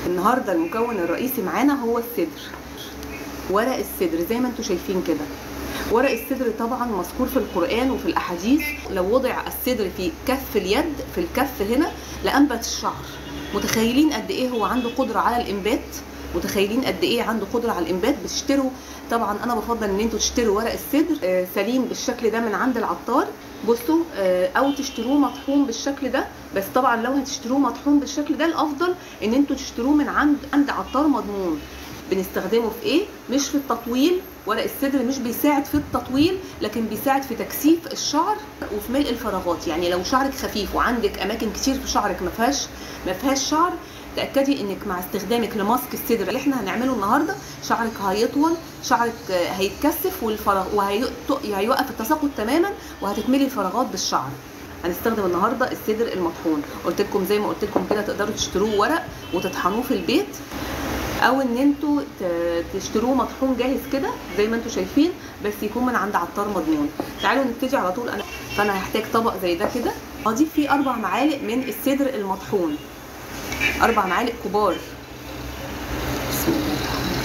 النهارده المكون الرئيسي معانا هو الصدر ورق الصدر زي ما انتم شايفين كده ورق الصدر طبعا مذكور في القرآن وفي الأحاديث لو وضع الصدر في كف اليد في الكف هنا لأنبت الشعر متخيلين قد إيه هو عنده قدرة على الإنبات متخيلين قد ايه عنده قدره على الانبات بتشتروا طبعا انا بفضل ان انتوا تشتروا ورق الصدر آه سليم بالشكل ده من عند العطار بصوا آه او تشتروه مطحون بالشكل ده بس طبعا لو هتشتروه مطحون بالشكل ده الافضل ان انتوا تشتروه من عند عند عطار مضمون بنستخدمه في ايه مش في التطويل ورق الصدر مش بيساعد في التطويل لكن بيساعد في تكثيف الشعر وفي ملء الفراغات يعني لو شعرك خفيف وعندك اماكن كتير في شعرك ما فيهاش ما فيهاش شعر تاكدي انك مع استخدامك لماسك الصدر اللي احنا هنعمله النهارده شعرك هيطول شعرك هيتكثف والفراغ وهيوقف التساقط تماما وهتكملي الفراغات بالشعر هنستخدم النهارده الصدر المطحون قلت لكم زي ما قلت لكم كده تقدروا تشتروه ورق وتطحنوه في البيت او ان انتوا تشتروه مطحون جاهز كده زي ما انتوا شايفين بس يكون من عند عطار مضمون تعالوا نبتدي على طول انا فانا هحتاج طبق زي ده كده اضيف فيه اربع معالق من الصدر المطحون اربع معالق كبار بسم الله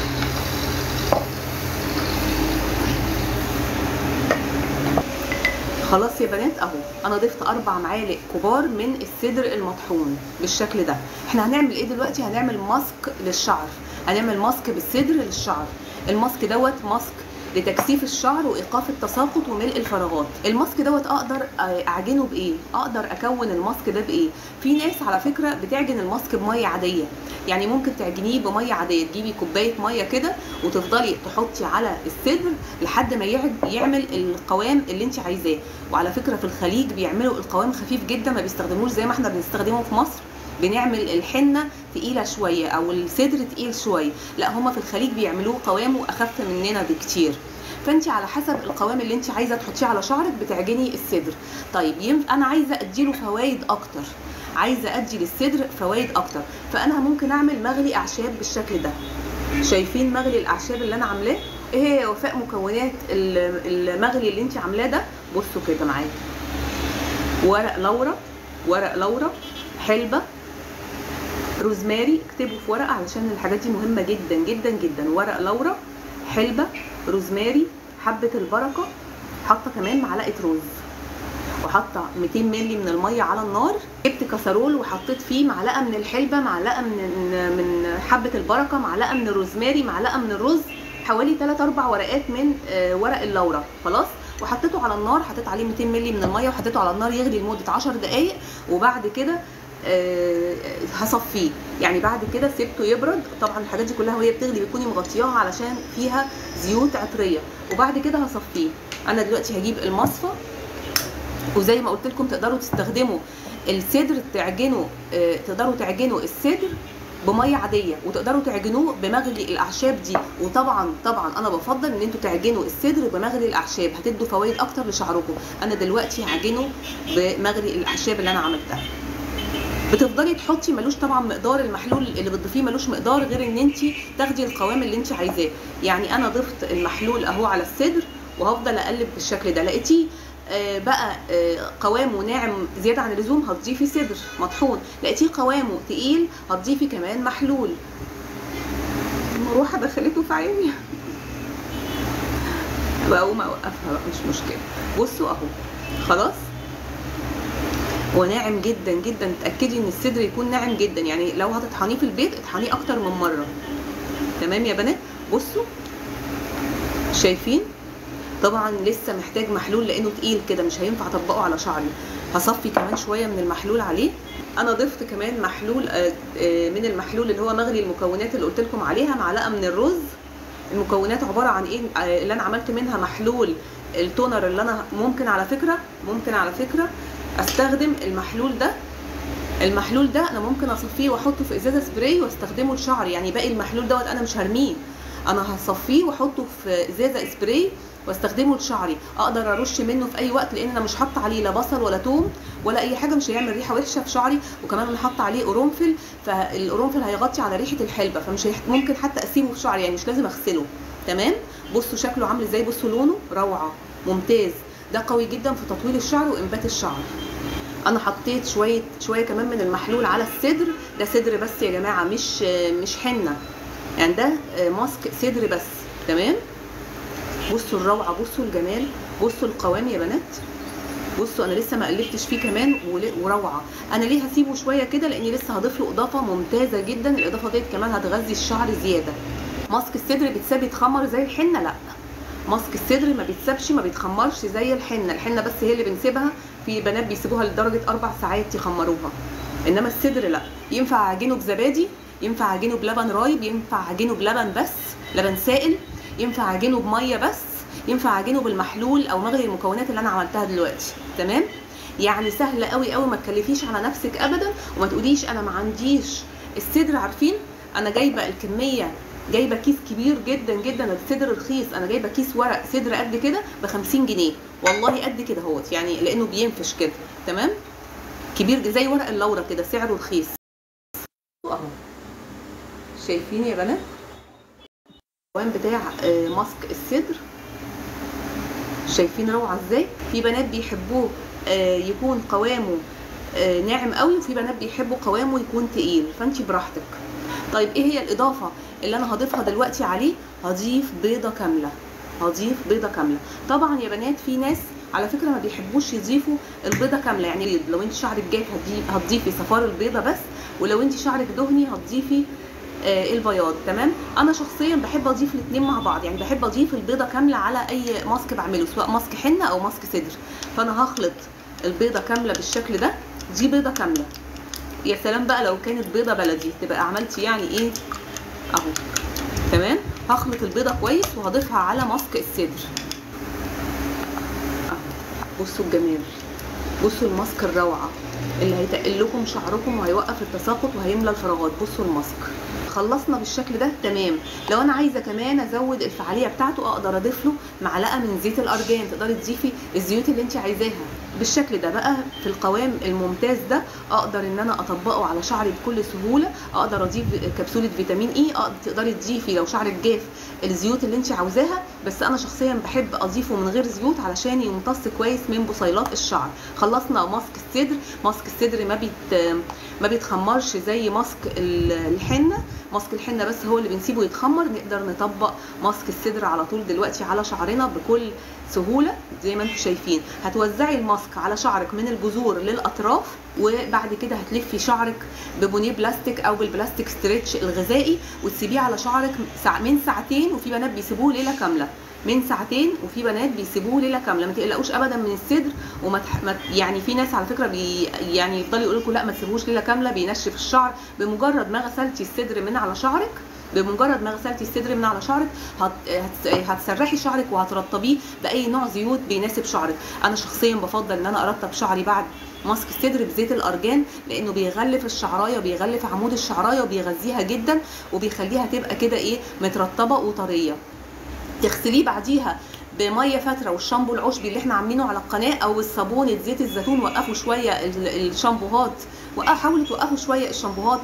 خلاص يا بنات اهو انا ضفت اربع معالق كبار من الصدر المطحون بالشكل ده احنا هنعمل ايه دلوقتي هنعمل ماسك للشعر هنعمل ماسك بالصدر للشعر الماسك دوت ماسك لتكثيف الشعر وايقاف التساقط وملء الفراغات الماسك دوت اقدر اعجنه بايه اقدر اكون الماسك ده بايه في ناس على فكره بتعجن الماسك بميه عاديه يعني ممكن تعجنيه بميه عاديه تجيبي كوبايه ميه كده وتفضلي تحطي على الصدر لحد ما يعمل القوام اللي انت عايزاه وعلى فكره في الخليج بيعملوا القوام خفيف جدا ما بيستخدموش زي ما احنا بنستخدمه في مصر بنعمل الحنه تقيله شويه او الصدر تقيل شويه لا هما في الخليج بيعملوه قوامه اخف مننا بكتير فانت على حسب القوام اللي انت عايزه تحطيه على شعرك بتعجني الصدر طيب ينفع انا عايزه اديله فوائد اكتر عايزه ادي للصدر فوائد اكتر فانا ممكن اعمل مغلي اعشاب بالشكل ده شايفين مغلي الاعشاب اللي انا عاملاه ايه هي يا وفاء مكونات المغلي اللي انت عاملاه ده بصوا كده معايا ورق لورا ورق لورا حلبه روزماري اكتبوا في ورقه علشان الحاجات دي مهمه جدا جدا جدا ورق لورا حلبه روزماري حبه البركه حاطه كمان معلقه رز وحاطه 200 مللي من الميه على النار جبت كسرول وحطيت فيه معلقه من الحلبه معلقه من من حبه البركه معلقه من الروزماري معلقه من الرز حوالي 3 4 ورقات من ورق اللورا خلاص وحطيته على النار حطيت عليه 200 مللي من الميه وحطيته على النار يغلي لمده 10 دقائق وبعد كده أه هصفيه يعني بعد كده سيبته يبرد طبعا الحاجات دي كلها وهي بتغلي بتكوني مغطياها علشان فيها زيوت عطريه وبعد كده هصفيه انا دلوقتي هجيب المصفى وزي ما قلت لكم تقدروا تستخدموا الصدر تعجنوا أه تقدروا تعجنوا الصدر بميه عاديه وتقدروا تعجنوه بمغلي الاعشاب دي وطبعا طبعا انا بفضل ان انتوا تعجنوا الصدر بمغلي الاعشاب هتدوا فوائد اكتر لشعركم انا دلوقتي هعجنه بمغلي الاعشاب اللي انا عملتها بتفضلي تحطي ملوش طبعا مقدار المحلول اللي بتضيفيه ملوش مقدار غير ان انت تاخدي القوام اللي انت عايزاه يعني انا ضفت المحلول اهو على الصدر وهفضل اقلب بالشكل ده لقيتيه آه بقى آه قوامه ناعم زياده عن اللزوم هتضيفي صدر مطحون لقيتيه قوامه تقيل هتضيفي كمان محلول المروحه دخلته في عيني بقوم اوقفها بقى مش مشكله بصوا اهو خلاص هو ناعم جدا جدا تاكدي ان الصدر يكون ناعم جدا يعني لو هتطحنيه في البيت اطحنيه اكتر من مره تمام يا بنات بصوا شايفين طبعا لسه محتاج محلول لانه تقيل كده مش هينفع اطبقه على شعري هصفي كمان شويه من المحلول عليه انا ضفت كمان محلول من المحلول اللي هو مغلي المكونات اللي قلت لكم عليها معلقه من الرز المكونات عباره عن ايه اللي انا عملت منها محلول التونر اللي انا ممكن على فكره ممكن على فكره استخدم المحلول ده المحلول ده انا ممكن اصفيه واحطه في ازازه سبراي واستخدمه لشعري يعني باقي المحلول دوت انا مش هرميه انا هصفيه واحطه في ازازه سبراي واستخدمه لشعري اقدر ارش منه في اي وقت لان انا مش حاطه عليه لا بصل ولا توم ولا اي حاجه مش هيعمل ريحه وحشه في شعري وكمان انا حاطه عليه قرنفل فالقرنفل هيغطي على ريحه الحلبه فمش هيح... ممكن حتى اسيبه في شعري يعني مش لازم اغسله تمام بصوا شكله عامل ازاي بصوا لونه روعه ممتاز ده قوي جدا في تطويل الشعر وانبات الشعر انا حطيت شويه شويه كمان من المحلول على الصدر ده صدر بس يا جماعه مش مش حنه يعني ده ماسك صدر بس تمام بصوا الروعه بصوا الجمال بصوا القوام يا بنات بصوا انا لسه ما قلبتش فيه كمان وروعه انا ليه هسيبه شويه كده لاني لسه هضيف له اضافه ممتازه جدا الاضافه ديت كمان هتغذي الشعر زياده ماسك الصدر بيتساب يتخمر زي الحنه لا ماسك الصدر ما بيتسابش ما بيتخمرش زي الحنه الحنه بس هي اللي بنسيبها في بنات بيسيبوها لدرجه اربع ساعات يخمروها انما الصدر لا ينفع اعجنه بزبادي ينفع اعجنه بلبن رايب ينفع اعجنه بلبن بس لبن سائل ينفع اعجنه بميه بس ينفع اعجنه بالمحلول او مغلي المكونات اللي انا عملتها دلوقتي تمام يعني سهله قوي قوي ما تكلفيش على نفسك ابدا وما تقوليش انا ما عنديش الصدر عارفين انا جايبه الكميه جايبه كيس كبير جدا جدا الصدر رخيص انا جايبه كيس ورق صدر قد كده ب 50 جنيه والله قد كده اهوت يعني لانه بينفش كده تمام كبير زي ورق اللورا كده سعره رخيص اهو شايفين يا بنات القوام بتاع ماسك الصدر شايفين روعه ازاي في بنات بيحبوه يكون قوامه ناعم قوي وفي بنات بيحبوا قوامه يكون تقيل فانت براحتك طيب ايه هي الاضافه اللي انا هضيفها دلوقتي عليه هضيف بيضه كامله هضيف بيضه كامله طبعا يا بنات في ناس على فكره ما بيحبوش يضيفوا البيضه كامله يعني لو انت شعرك جاف هتضيفي صفار البيضه بس ولو انت شعرك دهني هتضيفي آه البياض تمام انا شخصيا بحب اضيف الاثنين مع بعض يعني بحب اضيف البيضه كامله على اي ماسك بعمله سواء ماسك حنه او ماسك صدر فانا هخلط البيضه كامله بالشكل ده دي بيضه كامله يا سلام بقى لو كانت بيضه بلدي تبقى عملتي يعني ايه اهو تمام هخلط البيضه كويس وهضيفها على ماسك الصدر اهو بصوا الجمال بصوا الماسك الروعه اللي هيتقل لكم شعركم وهيوقف التساقط وهيملى الفراغات بصوا الماسك خلصنا بالشكل ده تمام لو انا عايزه كمان ازود الفعاليه بتاعته اقدر اضيف له معلقه من زيت الارجان تقدري تضيفي الزيوت اللي انت عايزاها بالشكل ده بقى في القوام الممتاز ده اقدر ان انا اطبقه على شعري بكل سهوله اقدر اضيف كبسوله فيتامين اي اقدر تقدري تضيفي لو شعرك جاف الزيوت اللي انت عاوزاها بس انا شخصيا بحب اضيفه من غير زيوت علشان يمتص كويس من بصيلات الشعر خلصنا ماسك الصدر ماسك الصدر ما بيت ما بيتخمرش زي ماسك الحنه ماسك الحنه بس هو اللي بنسيبه يتخمر نقدر نطبق ماسك الصدر على طول دلوقتي على شعرنا بكل سهوله زي ما انتم شايفين هتوزعي الماسك على شعرك من الجذور للاطراف وبعد كده هتلفي شعرك ببونيه بلاستيك او بالبلاستيك ستريتش الغذائي وتسيبيه على شعرك من ساعتين وفي بنات بيسيبوه ليله كامله من ساعتين وفي بنات بيسيبوه ليله كامله ما تقلقوش ابدا من الصدر وما تح... ما... يعني في ناس على فكره بي... يعني يفضلوا يقولوا لكم لا ما تسيبوش ليله كامله بينشف الشعر بمجرد ما غسلتي الصدر من على شعرك بمجرد ما غسلتي الصدر من على شعرك هت... هت... هتسرحي شعرك وهترطبيه باي نوع زيوت بيناسب شعرك انا شخصيا بفضل ان انا ارطب شعري بعد ماسك الصدر بزيت الارجان لانه بيغلف الشعرايه وبيغلف عمود الشعرايه وبيغذيها جدا وبيخليها تبقى كده ايه مترطبه وطريه تغسليه بعديها بميه فتره والشامبو العشبي اللي احنا عاملينه على القناه او الصابونه زيت الزيتون وقفوا شويه الشامبوهات وحاولوا توقفوا شويه الشامبوهات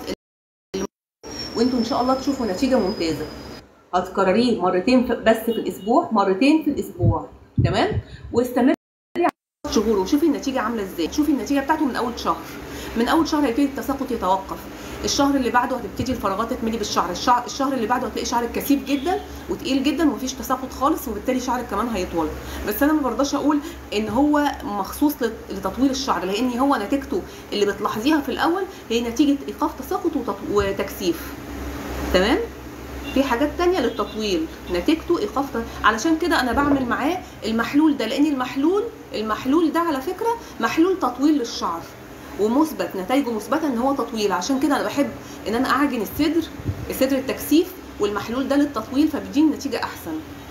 وانتوا ان شاء الله تشوفوا نتيجه ممتازه هتكرريه مرتين بس في الاسبوع مرتين في الاسبوع تمام واستمري شهور وشوفي النتيجه عامله ازاي شوفي النتيجه بتاعته من اول شهر من اول شهر هيبتدي التساقط يتوقف الشهر اللي بعده هتبتدي الفراغات تتملي بالشعر الشعر الشهر اللي بعده هتلاقي شعرك كثيف جدا وتقيل جدا ومفيش تساقط خالص وبالتالي شعرك كمان هيطول بس انا ما برضاش اقول ان هو مخصوص لتطويل الشعر لان هو نتيجته اللي بتلاحظيها في الاول هي نتيجه ايقاف تساقط وتكثيف تمام في حاجات تانية للتطويل نتيجته ايقاف علشان كده انا بعمل معاه المحلول ده لان المحلول المحلول ده على فكره محلول تطويل للشعر ومثبت نتائجه مثبته ان هو تطويل عشان كده انا بحب ان انا اعجن الصدر الصدر التكثيف والمحلول ده للتطويل فبيديني نتيجه احسن